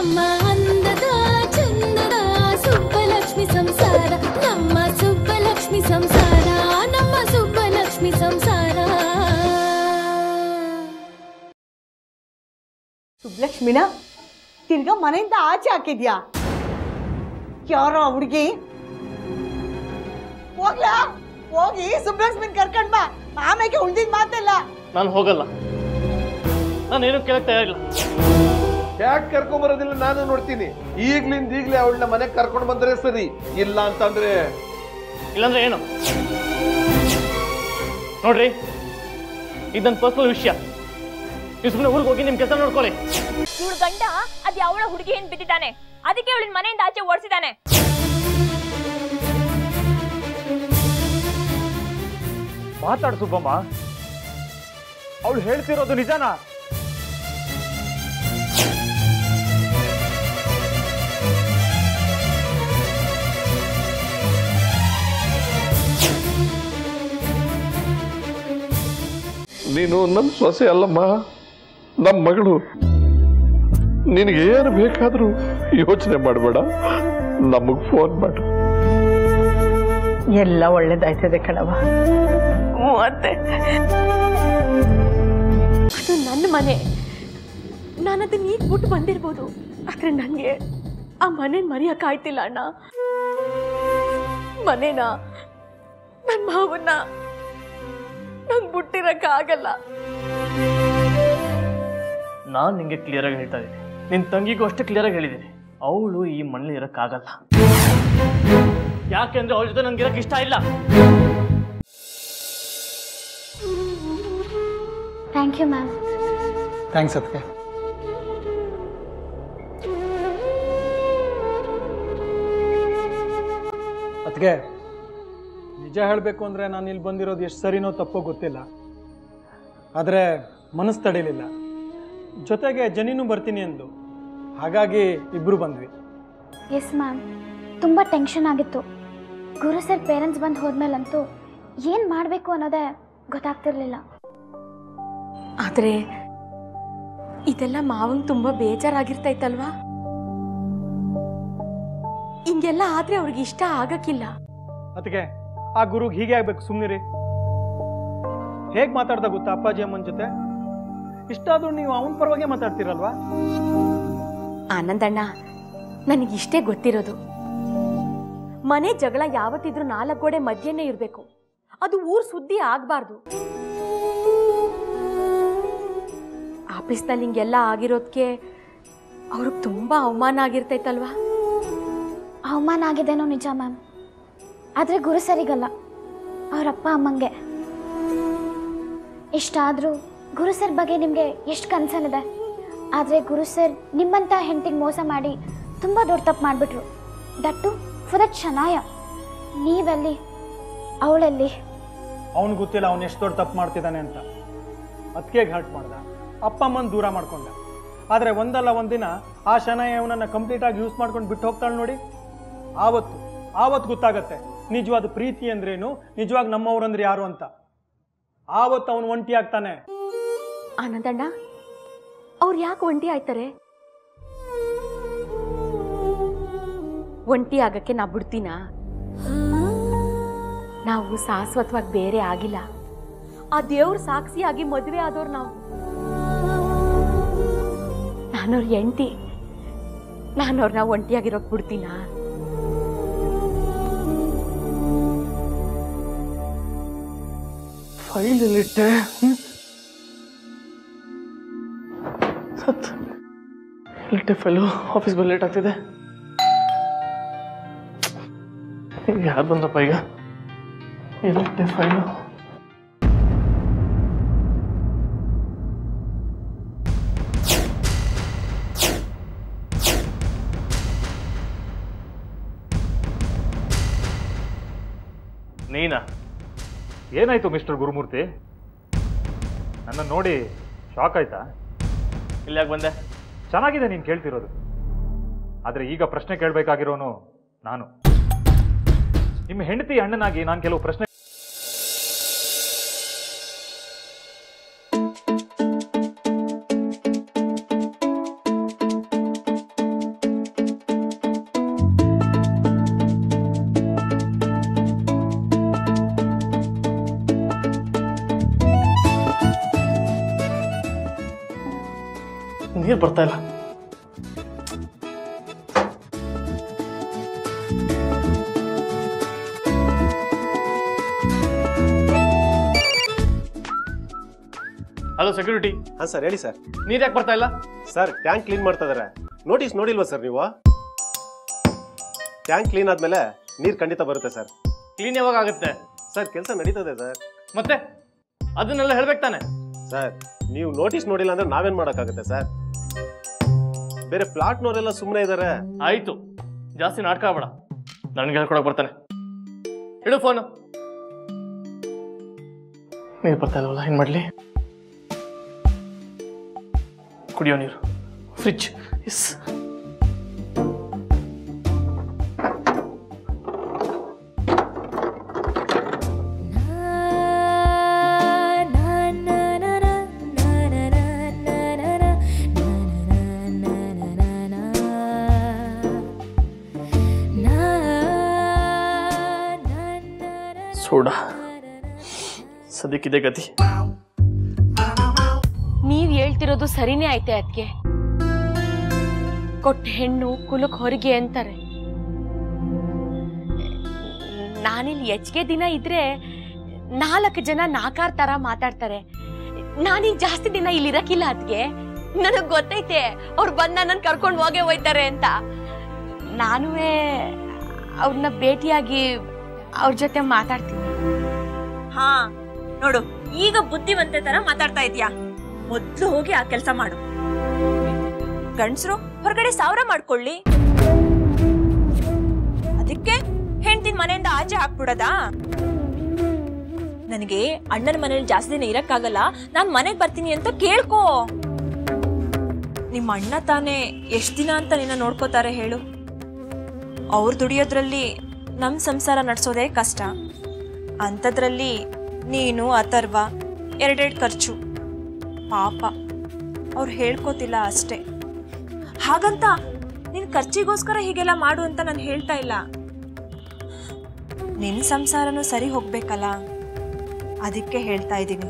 ನಮ್ಮ ಅಂದದ ಚಂದದ ಸುಬ್ಬಲಕ್ಷ್ಮಿ ಸಂಸಾರ ನಮ್ಮ ಸುಬ್ಬಲಕ್ಷ್ಮಿ ಸಂಸಾರ ನಮ್ಮ ಸುಬ್ಬಲಕ್ಷ್ಮಿ ಸಂಸಾರ ಸುಬ್ಲಕ್ಷ್ಮಿನ ತಿರ್ಗಾ ಮನೆಯಿಂದ ಆಚೆ ಹಾಕಿದ್ಯಾ ಯಾರೋ ಹುಡುಗಿ ಹೋಗ್ಲಾ ಹೋಗಿ ಸುಬ್ಲಕ್ಷ್ಮಿನ್ ಕರ್ಕೊಂಡ್ ಬಾ ಆಮೇಲೆ ಉಳ್ದಿದ್ ಮಾತೆಲ್ಲ ನಾನು ಹೋಗಲ್ಲ ನಾನೇನು ಕೇಳಕ್ ತಯಾರಿಲ್ಲ ಯಾಕೆ ಕರ್ಕೊಂಬರೋದಿಲ್ಲ ನಾನು ನೋಡ್ತೀನಿ ಈಗ್ಲಿಂದ ಈಗ್ಲೇ ಅವಳನ್ನ ಮನೆಗೆ ಕರ್ಕೊಂಡು ಬಂದ್ರೆ ಸರಿ ಇಲ್ಲ ಅಂತಂದ್ರೆ ಇಲ್ಲಾಂದ್ರೆ ಏನು ನೋಡ್ರಿ ಇದನ್ನ ಪರ್ಸನಲ್ ವಿಷಯ ನೀವು ಸುಮ್ಮನೆ ಊರಿಗೆ ಹೋಗಿ ನಿಮ್ಮ ಕೆಲಸ ನೋಡ್ಕೊಳ್ಳಿ ಇವಳು ಗಂಡ ಅದ್ ಯಾವಳ ಹುಡುಗಿ ಏನ್ ಬಿದ್ದಿದ್ದಾನೆ ಅದಕ್ಕೆ ಅವಳಿನ ಮನೆಯಿಂದ ಆಚೆ ಓಡಿಸಿದಾನೆ ಮಾತಾಡು ಸುಬ್ಬಮ್ಮ ಅವಳು ಹೇಳ್ತಿರೋದು ನಿಜನಾ ನೀನು ನನ್ನ ಸೊಸೆ ಅಲ್ಲಮ್ಮ ನಮ್ಮ ಮಗಳು ನಿನಗೆ ಏನು ಬೇಕಾದರೂ ಯೋಚನೆ ಮಾಡಬೇಡ ನಮಗೆ ಫೋನ್ ಮಾಡು ಎಲ್ಲ ಒಳ್ಳೇದಾಯ್ತದೆ ಕಣವ ಅತ್ತೆ ಅದು ನನ್ನ ಮನೆ ನಾನು ಅದನ್ನ ಈಗ ಬಿಟ್ಟು ಬಂದಿರ್ಬೋದು ಆದ್ರೆ ನನಗೆ ಆ ಮನೆ ಮರೆಯೋಕ್ಕಾಯ್ತಿಲ್ಲ ಅಣ್ಣ ಮನೇನ ನನ್ನ ಮಾವನ್ನ ನಂಗೆ ಬಿಟ್ಟಿರಕ್ಕಾಗಲ್ಲ ನಾನು ನಿಂಗೆ ಕ್ಲಿಯರ್ ಆಗಿ ಹೇಳ್ತಾ ಇದ್ದೀನಿ ನಿನ್ನ ತಂಗಿಗೂ ಅಷ್ಟೇ ಕ್ಲಿಯರ್ ಆಗಿ ಹೇಳಿದ್ದೀನಿ ಅವಳು ಈ ಮನೇಲಿ ಇರೋಕ್ಕಾಗಲ್ಲ ಯಾಕೆಂದ್ರೆ ಅವಳ ಜೊತೆ ನನ್ಗೆ ಇರಕ್ಕೆ ಇಷ್ಟ ಇಲ್ಲ ಥ್ಯಾಂಕ್ ಯು ಮ್ಯಾಮ್ ಥ್ಯಾಂಕ್ಸ್ ಅದಕ್ಕೆ ಅದಕ್ಕೆ ನಿಜ ಹೇಳಬೇಕು ಅಂದರೆ ನಾನು ಇಲ್ಲಿ ಬಂದಿರೋದು ಎಷ್ಟು ಸರಿನೋ ತಪ್ಪೋ ಗೊತ್ತಿಲ್ಲ ಆದರೆ ಮನಸ್ಸು ತಡೀಲಿಲ್ಲ ಜೊತೆಗೆ ಜನಿನೂ ಬರ್ತೀನಿ ಅಂದು ಹಾಗಾಗಿ ಇಬ್ಬರು ಬಂದ್ವಿ ಎಸ್ ಮ್ಯಾಮ್ ತುಂಬ ಟೆನ್ಷನ್ ಆಗಿತ್ತು ಗುರು ಸರ್ ಪೇರೆಂಟ್ಸ್ ಬಂದು ಹೋದ್ಮೇಲಂತೂ ಏನು ಮಾಡಬೇಕು ಅನ್ನೋದೇ ಗೊತ್ತಾಗ್ತಿರ್ಲಿಲ್ಲ ಆದ್ರೆ ಇದೆಲ್ಲ ಮಾವಂಗ್ ತುಂಬಾ ಬೇಜಾರಾಗಿರ್ತೈತಲ್ವಾ ಹಿಂಗೆಲ್ಲ ಆದ್ರೆ ಅವ್ರಿಗೆ ಇಷ್ಟ ಆಗಕ್ಕಿಲ್ಲ ಅದಕ್ಕೆ ಆ ಗುರುಗೆ ಹೀಗೆ ಆಗ್ಬೇಕು ಸುಮ್ಮನಿರಿ ಹೇಗೆ ಮಾತಾಡ್ದ ಗೊತ್ತಾ ಅಪ್ಪಾಜಿ ಅಮ್ಮನ ಜೊತೆ ಇಷ್ಟಾದ್ರೂ ನೀವು ಅವನ ಪರವಾಗೆ ಮಾತಾಡ್ತೀರಲ್ವಾ ಆನಂದಣ್ಣ ನನಗಿಷ್ಟೇ ಗೊತ್ತಿರೋದು ಮನೆ ಜಗಳ ಯಾವತ್ತಿದ್ರೂ ನಾಲ್ಕು ಗೋಡೆ ಮಧ್ಯೆನೇ ಇರಬೇಕು ಅದು ಊರ್ ಸುದ್ದಿ ಆಗ್ಬಾರ್ದು ಆಫೀಸ್ನಲ್ಲಿ ಹಿಂಗೆಲ್ಲ ಆಗಿರೋದಕ್ಕೆ ಅವ್ರಿಗೆ ತುಂಬಾ ಅವಮಾನ ಆಗಿರ್ತೈತಲ್ವಾ ಅವಮಾನ ಆಗಿದ್ದೇನೋ ನಿಜ ಮ್ಯಾಮ್ ಆದರೆ ಗುರು ಸರಿಗಲ್ಲ ಅವ್ರ ಅಪ್ಪ ಅಮ್ಮಂಗೆ ಇಷ್ಟಾದರೂ ಗುರು ಸರ್ ಬಗ್ಗೆ ನಿಮಗೆ ಎಷ್ಟು ಕನ್ಸರ್ನ್ ಇದೆ ಆದರೆ ಗುರು ಸರ್ ನಿಮ್ಮಂಥ ಹೆಂಡತಿಗೆ ಮೋಸ ಮಾಡಿ ತುಂಬ ದೊಡ್ಡ ತಪ್ಪು ಮಾಡಿಬಿಟ್ರು ದಟ್ಟು ಫುದ ಚೆನ್ನಾಯ ನೀವೆಲ್ಲಿ ಅವಳೆಲ್ಲಿ ಅವನು ಗೊತ್ತಿಲ್ಲ ಅವನು ಎಷ್ಟು ದೊಡ್ಡ ತಪ್ಪು ಮಾಡ್ತಿದ್ದಾನೆ ಅಂತ ಅದಕ್ಕೆ ಹರ್ಟ್ ಮಾಡ್ದ ಅಪ್ಪ ಅಮ್ಮನ ದೂರ ಮಾಡ್ಕೊಂಡ ಆದರೆ ಒಂದಲ್ಲ ಒಂದಿನ ಆ ಶನಯ ಅವನನ್ನು ಕಂಪ್ಲೀಟಾಗಿ ಯೂಸ್ ಮಾಡ್ಕೊಂಡು ಬಿಟ್ಟು ಹೋಗ್ತಾಳೆ ನೋಡಿ ಆವತ್ತು ಆವತ್ತು ಗೊತ್ತಾಗತ್ತೆ ನಿಜವಾದ ಪ್ರೀತಿ ಅಂದ್ರೇನು ನಿಜವಾಗಿ ನಮ್ಮವ್ರಂದ್ರೆ ಯಾರು ಅಂತ ಆವತ್ತು ಅವನು ಒಂಟಿ ಆಗ್ತಾನೆ ಆನಂದಣ್ಣ ಅವ್ರು ಯಾಕೆ ಒಂಟಿ ಆಯ್ತಾರೆ ಒಂಟಿ ಆಗಕ್ಕೆ ನಾ ಬಿಡ್ತೀನ ನಾವು ಶಾಶ್ವತವಾಗಿ ಬೇರೆ ಆಗಿಲ್ಲ ಆ ದೇವ್ರ ಸಾಕ್ಷಿಯಾಗಿ ಮದುವೆ ಆದವ್ರು ನಾವು ನಾನವ್ರ ಎಂಟಿ ನಾನವ್ರನ್ನ ಒಂಟಿಯಾಗಿರೋಕ್ ಬಿಡ್ತೀನಾ ಫೈಲ್ ಎಲ್ಲಿಟ್ಟೆ ಸತ್ ಎಲ್ಲಿಟ್ಟೆ ಫೈಲು ಆಫೀಸ್ ಬಂದು ಲೇಟ್ ಆಗ್ತಿದೆ ಯಾರು ಬಂದಪ್ಪ ಈಗ ಎಲ್ಲಿಟ್ಟೆ ಫೈಲು ನೀನಾ ಏನಾಯ್ತು ಮಿಸ್ಟರ್ ಗುರುಮೂರ್ತಿ ನನ್ನ ನೋಡಿ ಶಾಕ್ ಆಯ್ತಾ ಇಲ್ಲಿ ಯಾಕೆ ಬಂದೆ ಚೆನ್ನಾಗಿದೆ ನೀನು ಕೇಳ್ತಿರೋದು ಆದರೆ ಈಗ ಪ್ರಶ್ನೆ ಕೇಳಬೇಕಾಗಿರೋನು ನಾನು ನಿಮ್ಮ ಹೆಂಡತಿ ಅಣ್ಣನಾಗಿ ನಾನು ಕೆಲವು ಪ್ರಶ್ನೆ ನೀರು ಬರ್ತಾ ಇಲ್ಲ ಹಲೋ ಸೆಕ್ಯೂರಿಟಿ ಹಾಂ ಸರ್ ಹೇಳಿ ಸರ್ ನೀರು ಯಾಕೆ ಬರ್ತಾ ಇಲ್ಲ ಸರ್ ಟ್ಯಾಂಕ್ ಕ್ಲೀನ್ ಮಾಡ್ತಾ ಇದಾರೆ ನೋಟಿಸ್ ನೋಡಿಲ್ವಾ ಸರ್ ನೀವು ಟ್ಯಾಂಕ್ ಕ್ಲೀನ್ ಆದ್ಮೇಲೆ ನೀರು ಖಂಡಿತ ಬರುತ್ತೆ ಸರ್ ಕ್ಲೀನ್ ಯಾವಾಗ ಆಗುತ್ತೆ ಸರ್ ಕೆಲಸ ನಡೀತದೆ ಸರ್ ಮತ್ತೆ ಅದನ್ನೆಲ್ಲ ಹೇಳ್ಬೇಕು ತಾನೆ ಸರ್ ನೀವು ನೋಟಿಸ್ ನೋಡಿಲ್ಲ ಅಂದ್ರೆ ನಾವೇನ್ ಮಾಡೋಕ್ಕಾಗುತ್ತೆ ಸರ್ ಬೇರೆ ಪ್ಲಾಟ್ನವರೆಲ್ಲ ಸುಮ್ಮನೆ ಇದ್ದಾರೆ ಆಯ್ತು ಜಾಸ್ತಿ ನಾಟಕ ಬೇಡ ನನಗೆ ಹೇಳ್ಕೊಡಕ್ ಬರ್ತಾನೆ ಇಡು ಫೋನು ನೀರು ಬರ್ತಾ ಇಲ್ವಲ್ಲ ಏನು ಮಾಡಲಿ ಕುಡಿಯೋ ನೀರು ಫ್ರಿಜ್ ಎಸ್ ಸೋಡಾ ಸದ್ಯಕ್ಕಿದೆ ಗತಿ ನೀವ್ ಹೇಳ್ತಿರೋದು ಸರಿನೇ ಐತೆ ಅದಕ್ಕೆ ಕೊಟ್ಟ ಹೆಣ್ಣು ಕುಲಕ್ ಹೊರಗೆ ಅಂತಾರೆ ನಾನಿಲ್ಲಿ ಹೆಚ್ಚಿಗೆ ದಿನ ಇದ್ರೆ ನಾಲ್ಕು ಜನ ನಾಕಾರ್ ತರ ಮಾತಾಡ್ತಾರೆ ನಾನೀಗ ಜಾಸ್ತಿ ದಿನ ಇಲ್ಲಿ ಇರಕ್ಕಿಲ್ಲ ಅದ್ಗೆ ನನಗ್ ಗೊತ್ತೈತೆ ಅವ್ರು ಬಂದ ನನ್ ಕರ್ಕೊಂಡು ಹೋಗೇ ಹೋಯ್ತಾರೆ ಅಂತ ನಾನುವೇ ಅವ್ರನ್ನ ಭೇಟಿಯಾಗಿ ಅವ್ರ ಜೊತೆ ಮಾತಾಡ್ತೀನಿ ಹಾ ನೋಡು ಈಗ ಬುದ್ಧಿವಂತೆ ತರ ಮಾತಾಡ್ತಾ ಇದ್ಯಾ ಮೊದ್ಲು ಹೋಗಿ ಆ ಕೆಲಸ ಮಾಡು ಗಂಡ್ಸರು ಹೊರಗಡೆ ಸಾವಿರ ಮಾಡ್ಕೊಳ್ಳಿ ಅದಕ್ಕೆ ಹೆಂಡ್ತಿನ ಮನೆಯಿಂದ ಆಚೆ ಹಾಕ್ಬಿಡದಾ ನನಗೆ ಅಣ್ಣನ ಮನೇಲಿ ಜಾಸ್ತಿ ದಿನ ಇರಕ್ಕಾಗಲ್ಲ ನಾನ್ ಮನೆಗ್ ಬರ್ತೀನಿ ಅಂತ ಕೇಳ್ಕೋ ನಿಮ್ಮ ಅಣ್ಣ ತಾನೇ ಎಷ್ಟ್ ದಿನ ಅಂತ ನಿನ್ನ ನೋಡ್ಕೋತಾರೆ ಹೇಳು ಅವ್ರು ದುಡಿಯೋದ್ರಲ್ಲಿ ನಮ್ ಸಂಸಾರ ನಡ್ಸೋದೇ ಕಷ್ಟ ಅಂಥದ್ರಲ್ಲಿ ನೀನು ಅಥರ್ವ ಎರಡೆರಡು ಖರ್ಚು ಪಾಪ ಅವ್ರು ಹೇಳ್ಕೋತಿಲ್ಲ ಅಷ್ಟೇ ಹಾಗಂತ ನಿನ್ ಖರ್ಚಿಗೋಸ್ಕರ ಹೀಗೆಲ್ಲ ಮಾಡು ಅಂತ ನಾನು ಹೇಳ್ತಾ ಇಲ್ಲ ನಿನ್ ಸಂಸಾರನೂ ಸರಿ ಹೋಗ್ಬೇಕಲ್ಲ ಅದಕ್ಕೆ ಹೇಳ್ತಾ ಇದ್ದೀನಿ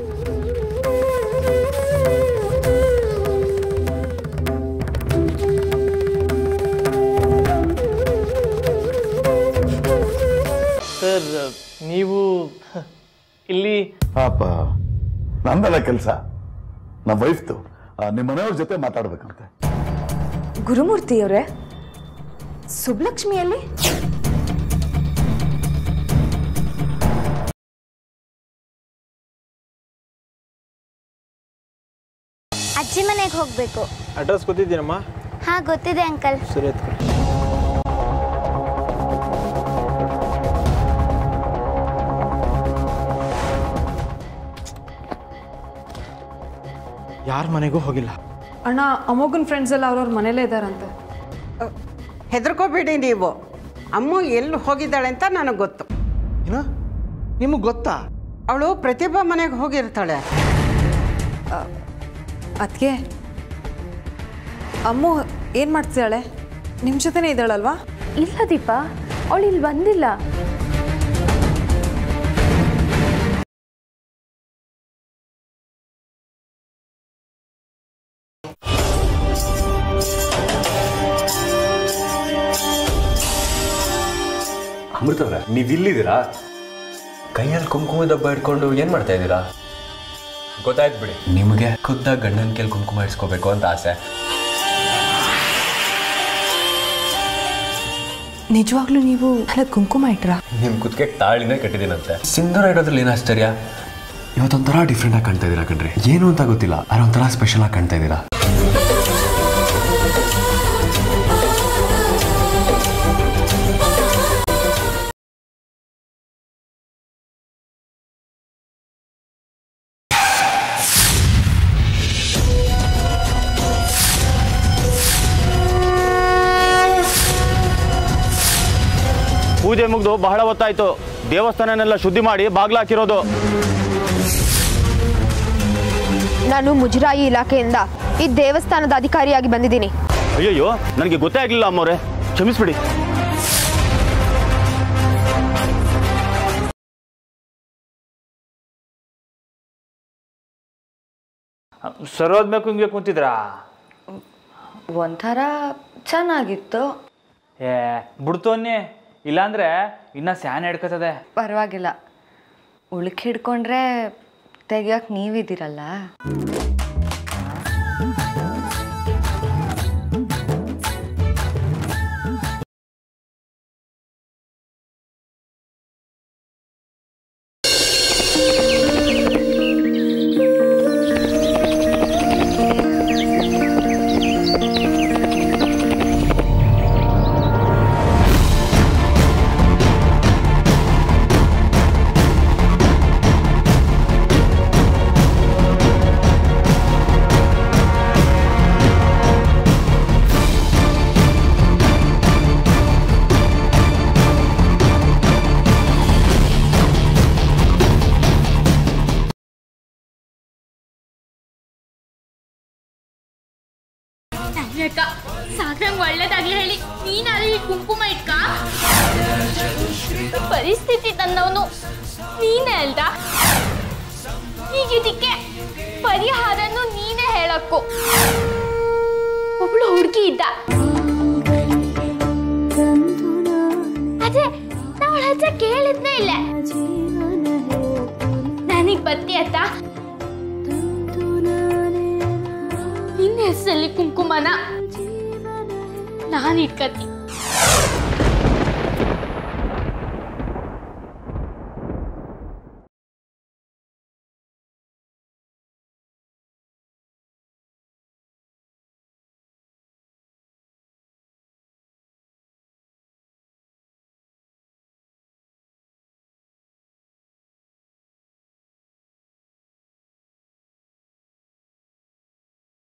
ಸರ್ ನೀವು ಇಲ್ಲಿ ಪಾಪ ನಂದಲ್ಲ ಕೆಲಸ ನಮ್ಮ ವೈಫ್ದು ನಿಮ್ಮ ಮನೆಯವ್ರ ಜೊತೆ ಮಾತಾಡ್ಬೇಕಂತೆ ಗುರುಮೂರ್ತಿಯವರೇ ಸುಬ್ಲಕ್ಷ್ಮಿಯಲ್ಲಿ ಅಜ್ಜಿ ಮನೆಗೆ ಹೋಗಬೇಕು ಅಡ್ರೆಸ್ ಗೊತ್ತಿದ್ದೀನಮ್ಮ ಹಾಂ ಗೊತ್ತಿದೆ ಅಂಕಲ್ ಸರಿ ಎತ್ಕೊ ಯಾರ ಮನೆಗೂ ಹೋಗಿಲ್ಲ ಅಣ್ಣ ಅಮೋಗನ್ ಫ್ರೆಂಡ್ಸ್ ಎಲ್ಲ ಅವ್ರವ್ರ ಮನೇಲೇ ಇದ್ದಾರಂತೆ ಹೆದರ್ಕೋಬೇಡಿ ನೀವು ಅಮ್ಮ ಎಲ್ಲಿ ಹೋಗಿದ್ದಾಳೆ ಅಂತ ನನಗೆ ಗೊತ್ತು ಏನ ನಿಮಗೆ ಗೊತ್ತಾ ಅವಳು ಪ್ರತಿಭಾ ಮನೆಗೆ ಹೋಗಿರ್ತಾಳೆ ಅದಕ್ಕೆ ಅಮ್ಮು ಏನು ಮಾಡ್ತಿದ್ದಾಳೆ ನಿಮ್ಮ ಜೊತೆನೇ ಇದ್ದಾಳಲ್ವಾ ಇಲ್ಲ ದೀಪ ಅವಳು ಇಲ್ಲಿ ಬಂದಿಲ್ಲ ಅಮೃತವ್ರೆ ನೀವು ಇಲ್ಲಿದ್ದೀರಾ ಕೈಯಲ್ಲಿ ಕುಂಕುಮ ದಬ್ಬ ಇಟ್ಕೊಂಡು ಏನು ಮಾಡ್ತಾ ಇದ್ದೀರಾ ಗೊತ್ತಾಯ್ತು ಬಿಡಿ ನಿಮಗೆ ಖುದ್ದಾಗಿ ಗಂಡನ ಕೈಲಿ ಕುಂಕುಮ ಇಡ್ಸ್ಕೋಬೇಕು ಅಂತ ಆಸೆ ನಿಜವಾಗ್ಲೂ ನೀವು ಅಲ್ಲ ಕುಂಕುಮ ಇಟ್ರಾ ನಿಮ್ಮ ಕುತ್ತಿಗೆ ತಾಳಿನೇ ಕಟ್ಟಿದ್ದೀನಂತೆ ಸಿಂಧೂರ ಇಡೋದ್ರಲ್ಲಿ ಏನು ಆಶ್ಚರ್ಯ ಇವತ್ತೊಂಥರ ಡಿಫ್ರೆಂಟ್ ಆಗಿ ಕಾಣ್ತಾ ಇದ್ದೀರಾ ಕಣ್ರಿ ಏನು ಅಂತ ಗೊತ್ತಿಲ್ಲ ಆದ್ರೆ ಒಂಥರ ಸ್ಪೆಷಲ್ ಆಗಿ ಕಾಣ್ತಾ ಇದ್ದೀರಾ ಪೂಜೆ ಮುಗಿದು ಬಹಳ ಹೊತ್ತಾಯ್ತು ದೇವಸ್ಥಾನನೆಲ್ಲ ಶುದ್ಧಿ ಮಾಡಿ ಬಾಗ್ಲ ಹಾಕಿರೋದು ನಾನು ಮುಜರಾಯಿ ಇಲಾಖೆಯಿಂದ ಈ ದೇವಸ್ಥಾನದ ಅಧಿಕಾರಿಯಾಗಿ ಬಂದಿದ್ದೀನಿ ಅಯ್ಯಯ್ಯೋ ನನಗೆ ಗೊತ್ತೇ ಆಗಲಿಲ್ಲ ಅಮ್ಮವ್ರೆ ಕ್ಷಮಿಸ್ಬಿಡಿ ಸರೋದ್ಮೇಕು ಹಿಂಗೆ ಕುಂತಿದ್ರಾ ಒಂಥರ ಚೆನ್ನಾಗಿತ್ತು ಏ ಬಿಡ್ತು ಅನ್ನಿ ಇಲ್ಲಾಂದ್ರೆ ಇನ್ನ ಸ್ಯಾನ್ ಹಿಡ್ಕೊತದೆ ಪರವಾಗಿಲ್ಲ ಉಳುಕ್ ಹಿಡ್ಕೊಂಡ್ರೆ ತೆಗಿಯೋಕೆ ನೀವಿದ್ದೀರಲ್ಲ ಅಕ್ಕ ಸಾಕ್ರಂಗ್ ಒಳ್ಳೇದಾಗ್ಲಿ ಹೇಳಿ ನೀನಾದ್ರೆ ಈ ಕುಂಕುಮ ಇಟ್ಕ ಪರಿಸ್ಥಿತಿ ತಂದವನು ನೀನೇ ಅಲ್ದ ಈಗ ಇದಕ್ಕೆ ಪರಿಹಾರನು ನೀನೇ ಹೇಳಕ್ಕು ಒಬ್ಳು ಹುಡುಗಿ ಇದ್ದ ಅದೇ ನಾವಳ ಹತ್ರ ಕೇಳಿದ್ನೇ ಇಲ್ಲ ನನಗ್ ಬತ್ತಿ ಅತ್ತ ನಿನ್ನ ಹೆಸರಲ್ಲಿ ಕುಂಕುಮನ ನಾನು ಇಟ್ಕತಿ